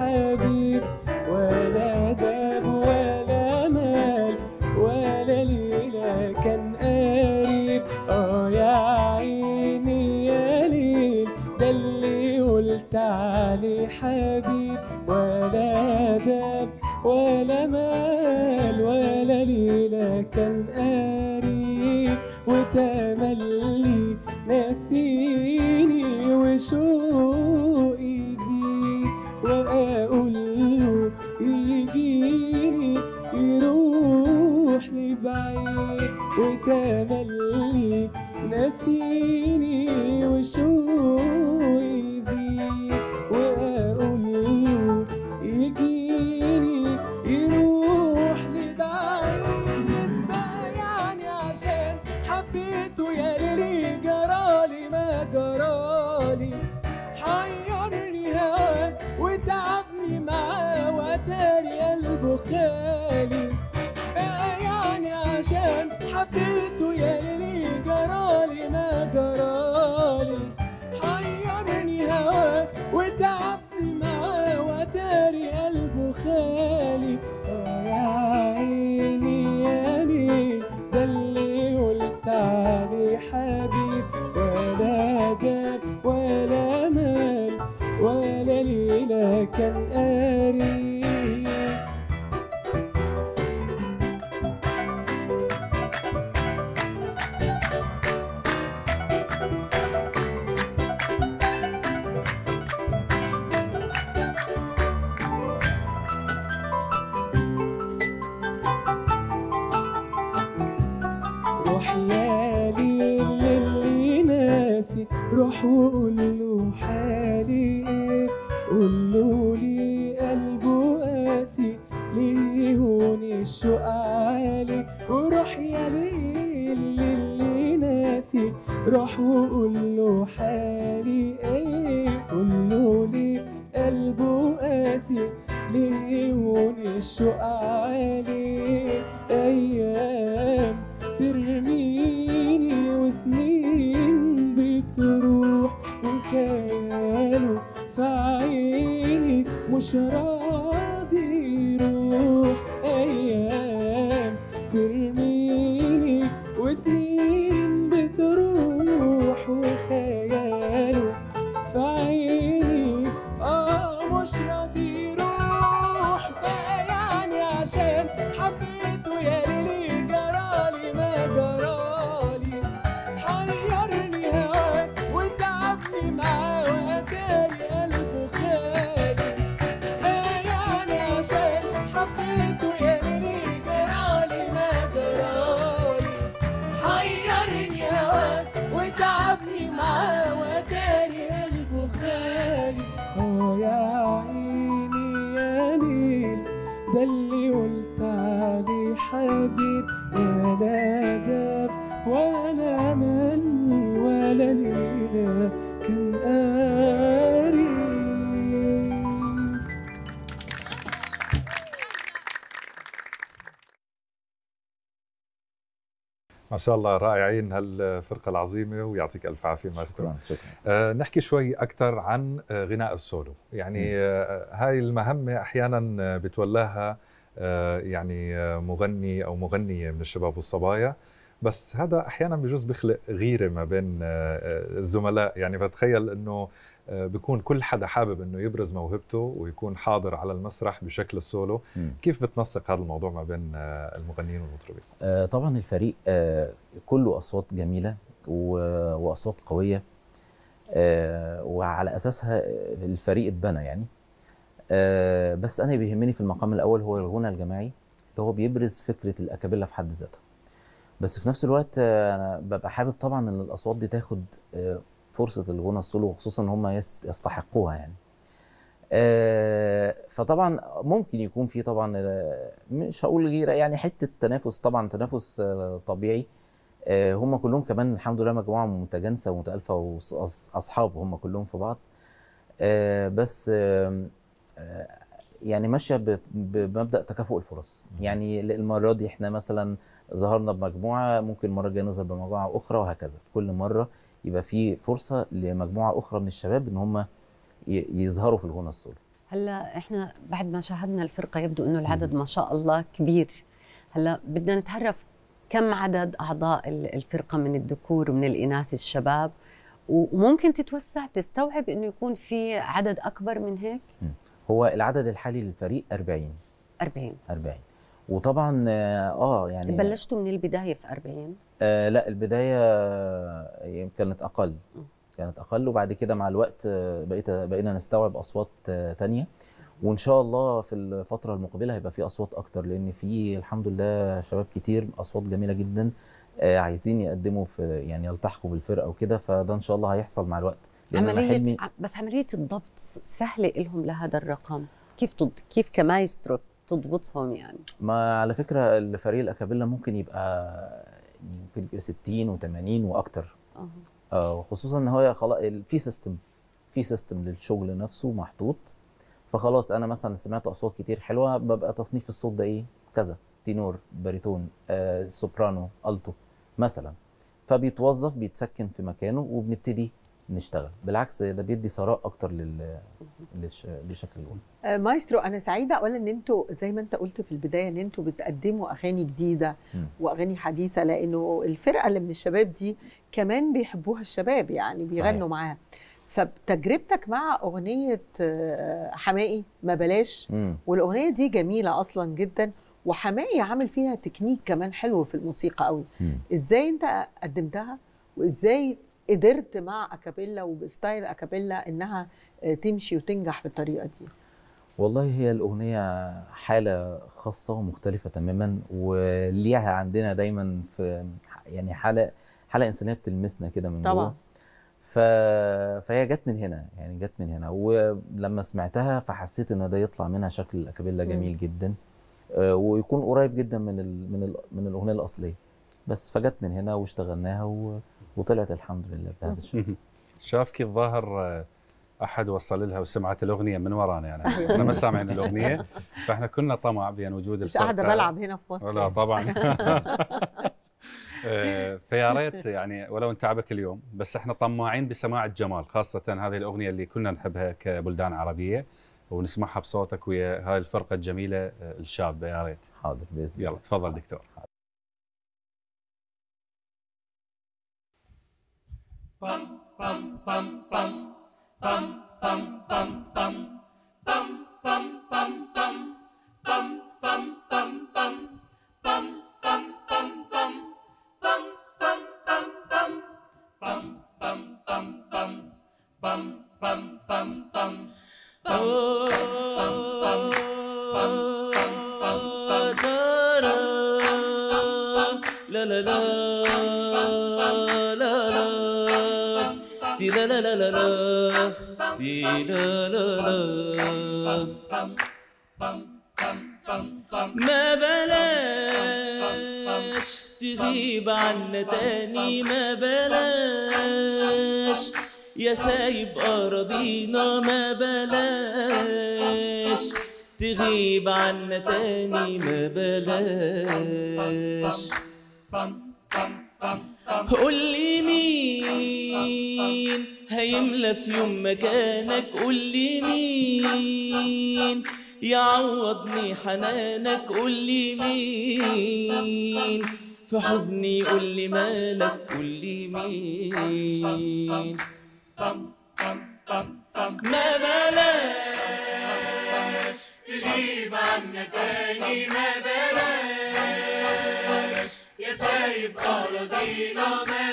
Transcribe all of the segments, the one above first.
حبيب ولا داب ولا مال ولا ليلة كان قريب اه يا عيني يا ليل ده اللي قلت عليه حبيب ولا داب ولا مال ولا ليلة كان قريب وتملي ناسيني وشوقي يزيد واقول له يجيني يروح لبعيد وتملي ناسيني وشوقي يزيد واقول له يجيني يروح لبعيد بقى يعني عشان حبيته يا ليلي جرالي ما جرالي حيرني هواه وتعبني معاه وتاري قلبه خالي بقى يعني عشان حبيته يا ليلي جرالي ما جرالي حيرني هواه وتعبني معاه وتاري قلبه خالي اه يا عيني يا ليل ده اللي قلت عليه حبيب ولا داب ولا مال ولا ليلة كان قريب روح يا ليل للي ناسي روح وقول له حالي ايه قول له لي قلبه قاسي ليه هون الشوق عالي وروح يا ليل للي ناسي روح وقول له حالي ايه قول له لي قلبه قاسي ليه هون الشوق عالي ايام ترميني وسنين بتروح وخياله في عيني مش راضي يروح ايام ترميني وسنين بتروح وخياله في عيني اه مش راضي يروح بقى يعني عشان حبيته يا ليلي جرالي ما جرالي حيرني هواه وتعبني معاه واتاري قلبه خالي بقى يعني عشان حبيته يا ليلي جرالي ما جرالي حيرني هواه وتعبني معاه واتاري قلبه خالي اه يا عيني يا ليل ده اللي قلت عليه حبيب ولا داب ولا مل ولا ليلة كان قريب ما شاء الله رائعين هالفرقه العظيمه ويعطيك الف عافيه ماسترو شكرا شكرا آه نحكي شوي اكثر عن آه غناء السولو يعني آه هاي المهمه احيانا آه، بتولاها آه يعني آه مغني او مغنيه من الشباب والصبايا بس هذا احيانا بجوز بيخلق غيره ما بين آه، آه، الزملاء يعني بتخيل انه آه، بيكون كل حدا حابب انه يبرز موهبته ويكون حاضر على المسرح بشكل السولو مم. كيف بتنسق هذا الموضوع ما بين آه، المغنيين والمطربين آه، طبعا الفريق آه، كله اصوات جميله و- واصوات قويه آه، وعلى اساسها الفريق اتبنى يعني آه، بس انا بيهمني في المقام الاول هو الغنى الجماعي اللي هو بيبرز فكره الاكابيلا في حد ذاتها بس في نفس الوقت آه، انا ببقى حابب طبعا ان الاصوات دي تاخد آه، فرصه الغنى السولو وخصوصا ان هم يست- يستحقوها يعني آه، فطبعا ممكن يكون في طبعا آه، مش هقول غيره يعني حته تنافس طبعا تنافس آه، طبيعي آه، هم كلهم كمان الحمد لله مجموعه متجانسه ومتالفه واصحاب هم كلهم في بعض آه، بس آم، آه، يعني ماشيه ب- بمبدا تكافؤ الفرص يعني المره دي احنا مثلا ظهرنا بمجموعه ممكن المره الجايه نظهر بمجموعه اخرى وهكذا في كل مره يبقى في فرصه لمجموعه اخرى من الشباب ان هم ي- يظهروا في الغنى السولو هلا احنا بعد ما شاهدنا الفرقه يبدو انه العدد ما شاء الله كبير هلا بدنا نتعرف كم عدد اعضاء ال- الفرقه من الذكور ومن الاناث الشباب وممكن تتوسع تستوعب انه يكون في عدد اكبر من هيك هو العدد الحالي للفريق 40 40 40 وطبعا اه آه، يعني بلشتوا من البدايه في 40 آه لا البدايه آه، كانت اقل م. كانت اقل وبعد كده مع الوقت آه، بقيت بقينا نستوعب اصوات آه، تانية وان شاء الله في الفتره المقبله هيبقى في اصوات اكتر لان في الحمد لله شباب كتير اصوات جميله جدا آه، عايزين يقدموا في يعني يلتحقوا بالفرقه وكده فده ان شاء الله هيحصل مع الوقت لان انا عمليه حلمي ع- بس عمليه الضبط س- سهله لهم لهذا الرقم كيف تض... كيف كمايسترو تضبطهم يعني ما على فكره الفريق الاكابيلا ممكن يبقى ممكن يبقى 60 و80 واكتر آه. آه، خصوصا ان هو خلاص في سيستم في سيستم للشغل نفسه محطوط فخلاص انا مثلا سمعت اصوات كتير حلوه ببقى تصنيف الصوت ده ايه كذا تينور باريتون آه، سوبرانو التو مثلا فبيتوظف بيتسكن في مكانه وبنبتدي نشتغل بالعكس ده بيدي ثراء اكتر لل للش... لشكل الاولى آه، مايسترو انا سعيده اولا ان انتوا زي ما انت قلت في البدايه ان انتوا بتقدموا اغاني جديده مم. واغاني حديثه لانه الفرقه اللي من الشباب دي كمان بيحبوها الشباب يعني بيغنوا صحيح. معاها فتجربتك مع اغنيه آه، حماقي ما بلاش امم والاغنيه دي جميله اصلا جدا وحماقي عامل فيها تكنيك كمان حلو في الموسيقى قوي ازاي انت قدمتها وازاي قدرت مع اكابيلا وبستايل اكابيلا انها آه، تمشي وتنجح بالطريقه دي والله هي الأغنية حالة خاصة ومختلفة تماما وليها عندنا دايما في يعني حالة حالة إنسانية بتلمسنا كده من طبعا. جوه ف... فهي جت من هنا يعني جت من هنا ولما سمعتها فحسيت ان ده يطلع منها شكل اكابيلا مم. جميل جدا آه، ويكون قريب جدا من ال... من ال... من الاغنيه الاصليه بس فجت من هنا واشتغلناها و... وطلعت الحمد لله بهذا الشكل شافك الظاهر آه، احد وصل لها وسمعت الاغنيه من ورانا يعني صحيح. احنا ما سامعين الاغنيه فاحنا كنا طمع بان وجود مش قاعده الفرقة. بلعب هنا في مصر لا يعني. طبعا آه، فيا ريت يعني ولو نتعبك اليوم بس احنا طماعين بسماع الجمال خاصه هذه الاغنيه اللي كنا نحبها كبلدان عربيه ونسمعها بصوتك ويا هاي الفرقه الجميله آه، الشابه يا ريت حاضر باذن الله يلا تفضل دكتور لا لا لا لا لا دي لا لا لا لا لا دي لا لا لا ما بلاش تغيب عنا تاني ما بلاش يا سايب أراضينا ما بلاش تغيب عنا تاني ما بلاش قول لي مين هيملى في يوم مكانك قول لي مين يعوضني حنانك قول لي مين في حزني قول لي مالك قول لي مين ما بلاش تغيب عنا تاني ما بلاش يا سايب أراضينا ما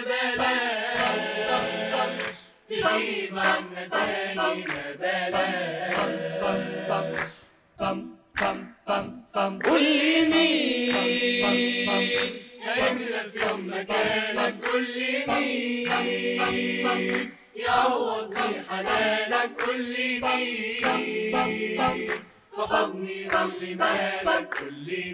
بلاش تغيب عنا تاني ما بلاش قول لي مين هيملى في يوم مكانك قول لي مين يعوضني حنانك قول لي مين في حزني قول لي مالك قول لي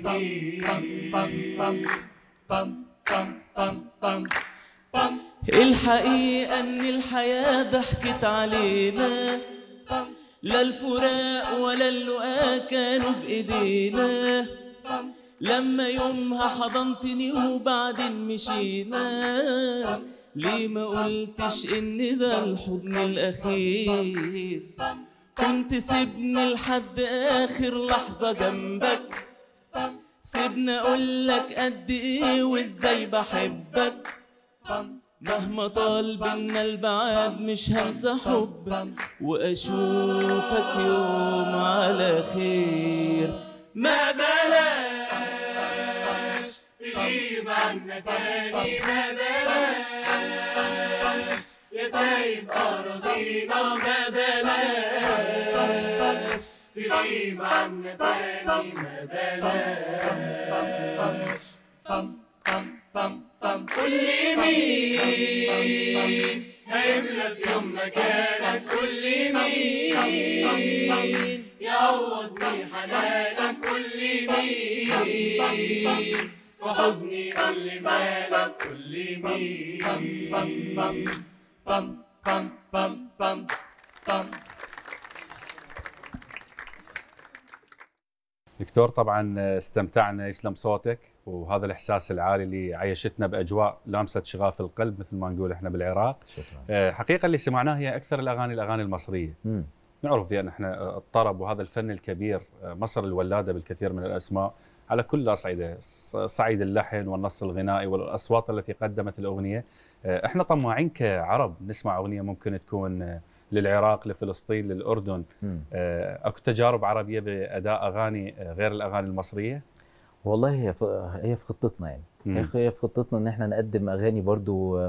مين الحقيقة إن الحياة ضحكت علينا لا الفراق ولا اللقاء كانوا بإيدينا لما يومها حضنتني وبعدين مشينا ليه ما قلتش إن ده الحضن الأخير كنت سيبني لحد اخر لحظة جنبك سيبني اقولك قد ايه وازاي بحبك مهما طال بينا البعاد مش هنسى حبك واشوفك يوم على خير ما بلاش تغيب عنا تاني ما بلاش يا سايب أراضينا ما بلاش تغيب عنا تاني ما بلاش بام بام بام بام قول لي مين هيملى في يوم مكانك قول لي مين يعوضني حنانك قول لي مين في حزني قول لي مالك قول لي مين بام بام بام بام بام بام بام دكتور طبعا استمتعنا يسلم صوتك وهذا الاحساس العالي اللي عيشتنا باجواء لامسه شغاف القلب مثل ما نقول احنا بالعراق شكرا آه، حقيقه اللي سمعناه هي اكثر الاغاني الاغاني المصريه مم. نعرف بان احنا الطرب وهذا الفن الكبير آه، مصر الولاده بالكثير من الاسماء على كل الاصعده ص- صعيد اللحن والنص الغنائي والاصوات التي قدمت الاغنيه آه، احنا طماعين كعرب نسمع اغنيه ممكن تكون آه، للعراق لفلسطين للاردن مم. آه، اكو تجارب عربيه باداء اغاني آه، غير الاغاني المصريه والله هي في هي في خطتنا يعني مم. هي هي في خطتنا ان احنا نقدم اغاني برضو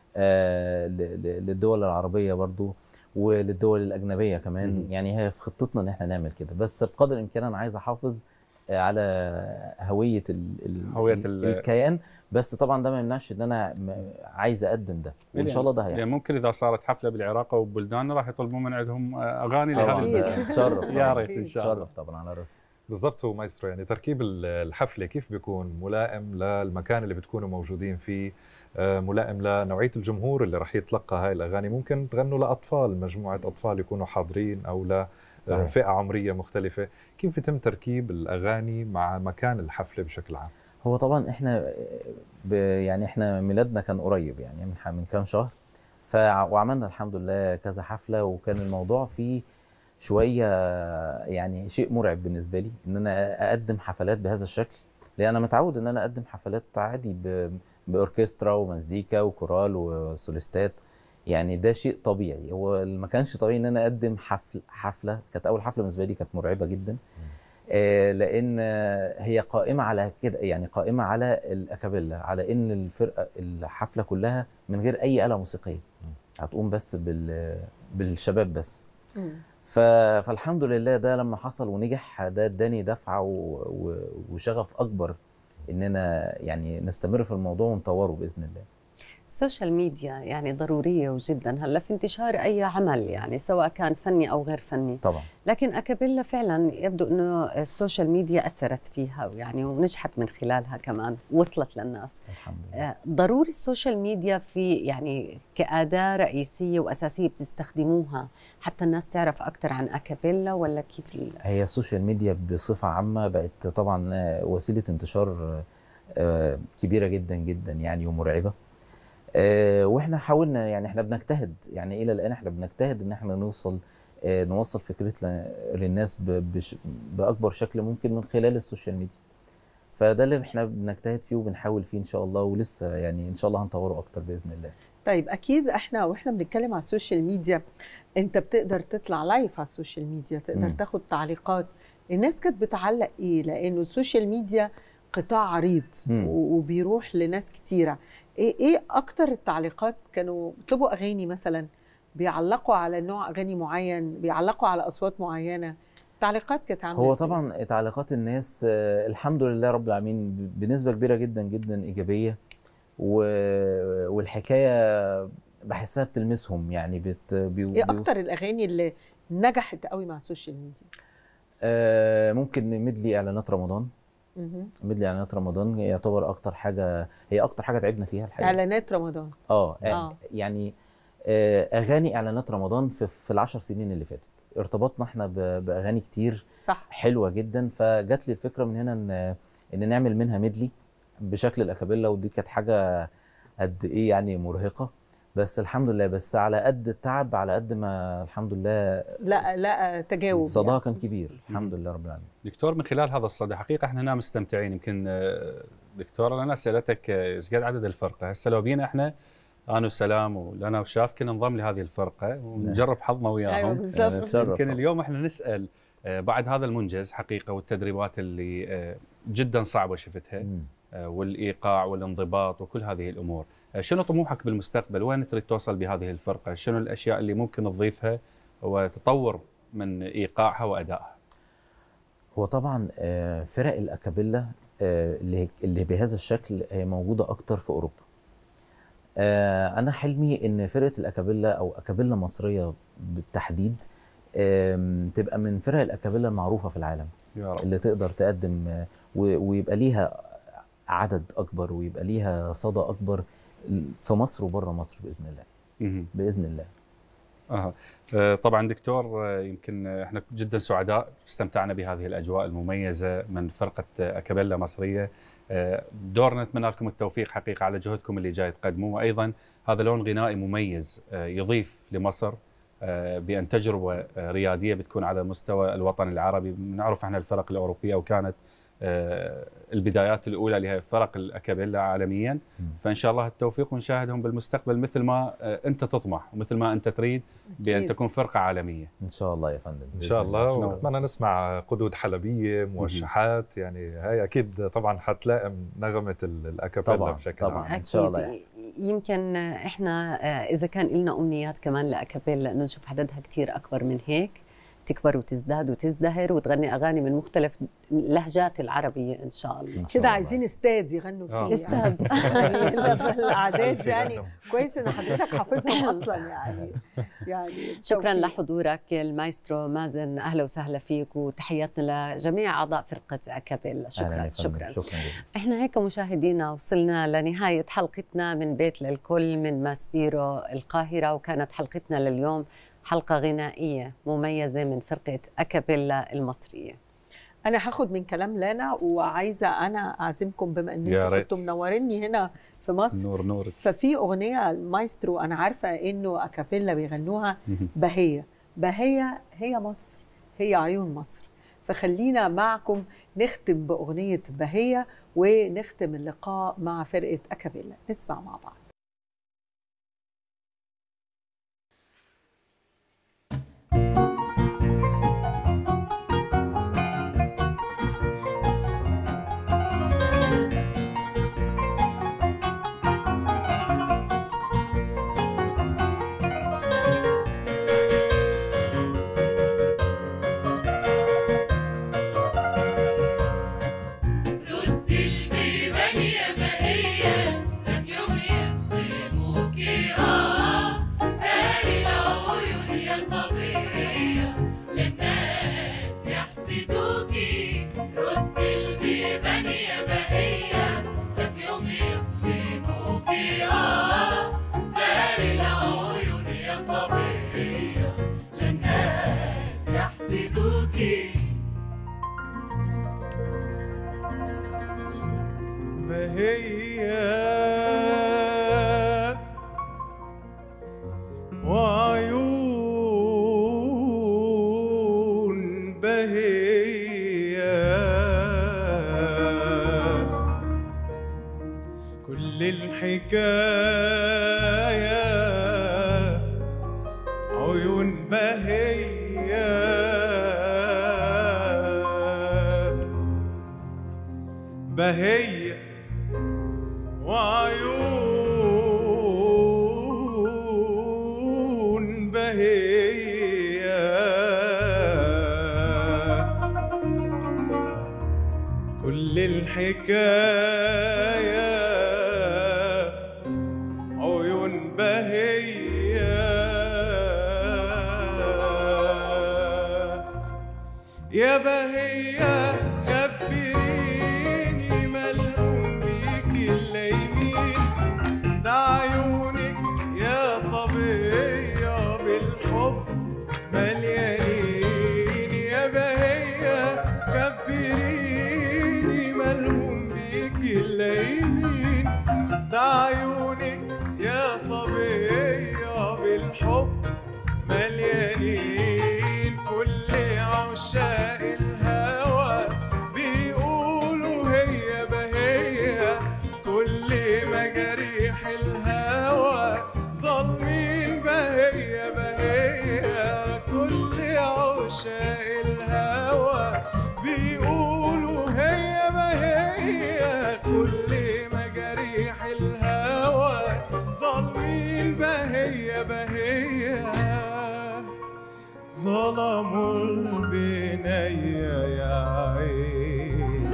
آه، ل- ل- للدول العربيه برضو وللدول الاجنبيه كمان مم. يعني هي في خطتنا ان احنا نعمل كده بس بقدر الامكان انا عايز احافظ آه، على هويه ال ال هوية ال- الكيان بس طبعا ده ما يمنعش ان انا م- عايز اقدم ده وان شاء الله ده يعني هيحصل ممكن اذا صارت حفله بالعراق او ببلدان راح يطلبون من عندهم آه، اغاني طبعا لهذه أكيد. البلدان نتشرف يا طبعاً. ريت ان شاء الله نتشرف طبعا على راسي بالضبط هو مايسترو يعني تركيب ال- الحفله كيف بيكون ملائم للمكان اللي بتكونوا موجودين فيه آه، ملائم لنوعيه الجمهور اللي رح يتلقى هاي الاغاني ممكن تغنوا لاطفال مجموعه اطفال يكونوا حاضرين او صحيح. لفئه عمريه مختلفه كيف بيتم تركيب الاغاني مع مكان الحفله بشكل عام هو طبعا احنا ب يعني احنا ميلادنا كان قريب يعني من ح- من كام شهر ف وعملنا الحمد لله كذا حفله وكان الموضوع فيه شويه يعني شيء مرعب بالنسبه لي ان انا اقدم حفلات بهذا الشكل لان انا متعود ان انا اقدم حفلات عادي ب... باوركسترا ومزيكا وكورال وسوليستات يعني ده شيء طبيعي هو اللي ما كانش طبيعي ان انا اقدم حفل حفله كانت اول حفله بالنسبه لي كانت مرعبه جدا آه، لان آه، هي قائمه على كده يعني قائمه على الاكابيلا على ان الفرقه الحفله كلها من غير اي اله موسيقيه هتقوم بس بال بالشباب بس مم. ف... فالحمد لله ده لما حصل ونجح ده اداني دفعه و... و... وشغف اكبر اننا يعني نستمر في الموضوع ونطوره باذن الله السوشيال ميديا يعني ضرورية جدا هلا في انتشار أي عمل يعني سواء كان فني أو غير فني طبعا لكن أكابيلا فعلا يبدو أنه السوشيال ميديا أثرت فيها يعني ونجحت من خلالها كمان وصلت للناس الحمد لله آه، ضروري السوشيال ميديا في يعني كأداة رئيسية وأساسية بتستخدموها حتى الناس تعرف أكثر عن أكابيلا ولا كيف ال- هي السوشيال ميديا بصفة عامة بقت طبعا آه، وسيلة انتشار آه، كبيرة جدا جدا يعني ومرعبة آه، واحنا حاولنا يعني احنا بنجتهد يعني الى الان احنا بنجتهد ان احنا نوصل آه، نوصل فكرتنا للناس ب- بش- باكبر شكل ممكن من خلال السوشيال ميديا فده اللي احنا بنجتهد فيه وبنحاول فيه ان شاء الله ولسه يعني ان شاء الله هنطوره اكتر باذن الله طيب اكيد احنا واحنا بنتكلم على السوشيال ميديا انت بتقدر تطلع لايف على السوشيال ميديا تقدر مم. تاخد تعليقات الناس كانت بتعلق ايه لانه السوشيال ميديا قطاع عريض مم. و- وبيروح لناس كتيره ايه ايه اكتر التعليقات كانوا بيطلبوا اغاني مثلا بيعلقوا على نوع اغاني معين بيعلقوا على اصوات معينه التعليقات كانت عامله هو إزاي؟ طبعا تعليقات الناس آه، الحمد لله رب العالمين ب- بنسبه كبيره جدا جدا ايجابيه و- والحكايه بحسها بتلمسهم يعني بت بيو ايه بيوص- اكتر الاغاني اللي نجحت قوي مع السوشيال ميديا آه ممكن مدلي اعلانات رمضان مهم. مدلي اعلانات رمضان يعتبر اكتر حاجه هي اكتر حاجه تعبنا فيها الحقيقه اعلانات رمضان اه آه. يعني آه اغاني اعلانات رمضان في, في العشر سنين اللي فاتت ارتبطنا احنا ب- باغاني كتير صح حلوه جدا فجات لي الفكره من هنا ان ان نعمل منها ميدلي بشكل الاكابيلا ودي كانت حاجه قد ايه يعني مرهقه بس الحمد لله بس على قد التعب على قد ما الحمد لله لا لا تجاوب صداها يعني. كان كبير الحمد لله رب العالمين دكتور من خلال هذا الصدى حقيقه احنا هنا مستمتعين يمكن آه، دكتور انا سالتك آه، ايش قد عدد الفرقه هسه لو بينا احنا انا وسلام ولنا وشاف كنا ننضم لهذه الفرقه ونجرب حظنا وياهم ايوه يعني بالظبط نتشرف يمكن طبعاً. اليوم احنا نسال آه، بعد هذا المنجز حقيقه والتدريبات اللي آه، جدا صعبه شفتها مم. آه، والايقاع والانضباط وكل هذه الامور آه، شنو طموحك بالمستقبل وين تريد توصل بهذه الفرقه شنو الاشياء اللي ممكن تضيفها وتطور من ايقاعها وادائها هو طبعا آه، فرق الاكابيلا آه، اللي اللي بهذا الشكل هي موجوده اكتر في اوروبا آه، انا حلمي ان فرقه الاكابيلا او اكابيلا مصريه بالتحديد آم، تبقى من فرق الاكابيلا المعروفه في العالم يا رب اللي تقدر تقدم آه، و- ويبقى ليها عدد اكبر ويبقى ليها صدى اكبر في مصر وبره مصر باذن الله مهم. باذن الله أها. آه، طبعا دكتور آه، يمكن آه، احنا جدا سعداء استمتعنا بهذه الاجواء المميزه من فرقه آه، اكابيلا مصريه آه، دورنا نتمنى لكم التوفيق حقيقه على جهدكم اللي جاي تقدموه وايضا هذا لون غنائي مميز آه، يضيف لمصر آه، بان تجربه آه، رياديه بتكون على مستوى الوطن العربي نعرف احنا الفرق الاوروبيه وكانت آه، البدايات الاولى لها فرق الاكابيلا عالميا مم. فان شاء الله التوفيق ونشاهدهم بالمستقبل مثل ما آه، انت تطمح ومثل ما انت تريد بان أكيد. تكون فرقه عالميه ان شاء الله يا فندم ان بإذن شاء الله شنو؟ ونتمنى نسمع قدود حلبيه موشحات يعني هاي اكيد طبعا حتلائم نغمه ال- الاكابيلا طبعاً، بشكل طبعاً. عام إن شاء الله أكيد. يحصل. يمكن احنا آه، اذا كان لنا امنيات كمان لاكابيلا انه نشوف عددها كتير اكبر من هيك تكبر وتزداد وتزدهر وتغني اغاني من مختلف اللهجات العربيه ان شاء الله إن شاء كده الله. عايزين استاد يغنوا آه. فيه استاد. يعني الاعداد يعني يغنوا. كويس ان حضرتك حافظهم اصلا يعني يعني شكرا توفيق. لحضورك المايسترو مازن اهلا وسهلا فيك وتحياتنا لجميع اعضاء فرقه اكابيلا أهلاً شكرا يا فندم. شكرا شكرا جزيلا احنا هيك مشاهدينا وصلنا لنهاية حلقتنا من بيت للكل من ماسبيرو القاهرة وكانت حلقتنا لليوم حلقة غنائية مميزة من فرقة أكابيلا المصرية انا هاخد من كلام لانا وعايزه انا اعزمكم بما ان يا انتوا ريت. كنتوا منوريني هنا في مصر نور نورك ففي اغنيه المايسترو انا عارفه انه اكابيلا بيغنوها مهم. بهيه بهيه هي مصر هي عيون مصر فخلينا معكم نختم باغنيه بهيه ونختم اللقاء مع فرقه اكابيلا نسمع مع بعض رد البيبان يا بهية ده في يوم يظلموكي اه داري العيون يا صبية للناس يحسدوكي رد البيبان يا بهية ده في يوم يظلموكي اه داري العيون يا صبية للناس يحسدوكي بهية وعيون بهية كل الحكاية عيون بهية بهية وعيون بهية كل الحكاية عيون بهية يا بهية خبريني ملعون بيكي الليمين ده عيونك يا صبية بالحب مليانين يا بهية خبريني ملعون بيكي الليمين ده عيونك يا صبية بيقولوا هي ما هي كل مجاريح الهوى ظالمين بهية بهية ظلموا البنية يا عين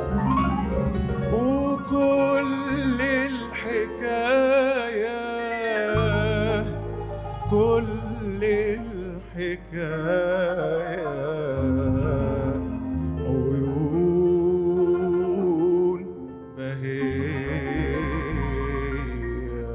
وكل الحكاية كل الحكاية عيون بهية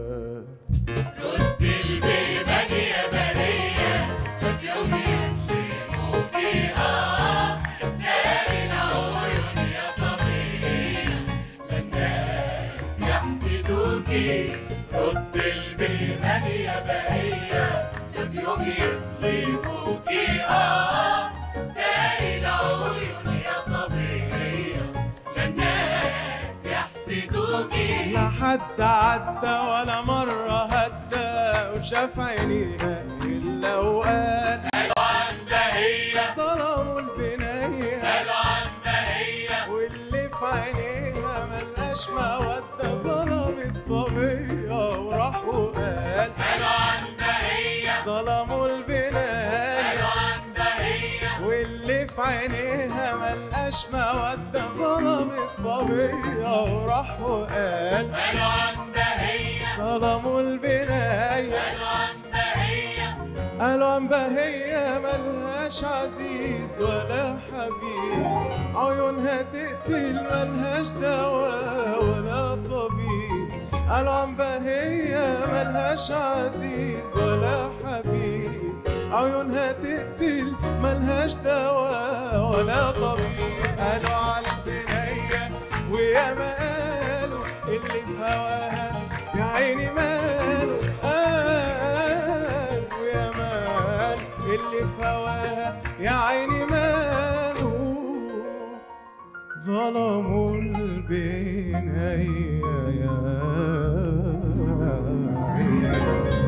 رد البيبان يا بهية ده في يوم يسلموكي اه نار العيون يا صبية لا الناس يحسدوكي رد البيبان يا بهية ده في يوم يسلموكي اه نار العيون يا صبية لا الناس يحسدوكي لا حد عدى ولا مرة هدى وشاف عينيها إلا وقال عن بهية ظلموا البنية قالوا عن بهية واللي في عينيها ملقاش مودة ظلم الصبية وراح وقال قالوا عن بهية ظلموا البناية قالوا عن بهية واللي في عينيها ملقاش مودة ظلم الصبية وراح وقال قالوا عن بهية ظلموا البناية قالوا عن بهية قالوا عن بهية ملهاش عزيز ولا حبيب عيونها تقتل ملهاش دواء ولا طبيب قالوا عن بهية ملهاش عزيز ولا حبيب عيونها تقتل ملهاش دواء ولا طبيب قالوا على البنية ويا ما قالوا اللي في هواها يا عيني ماله قال ويا مال اللي في هواها يا عيني ماله ظلموا البناية يا عيني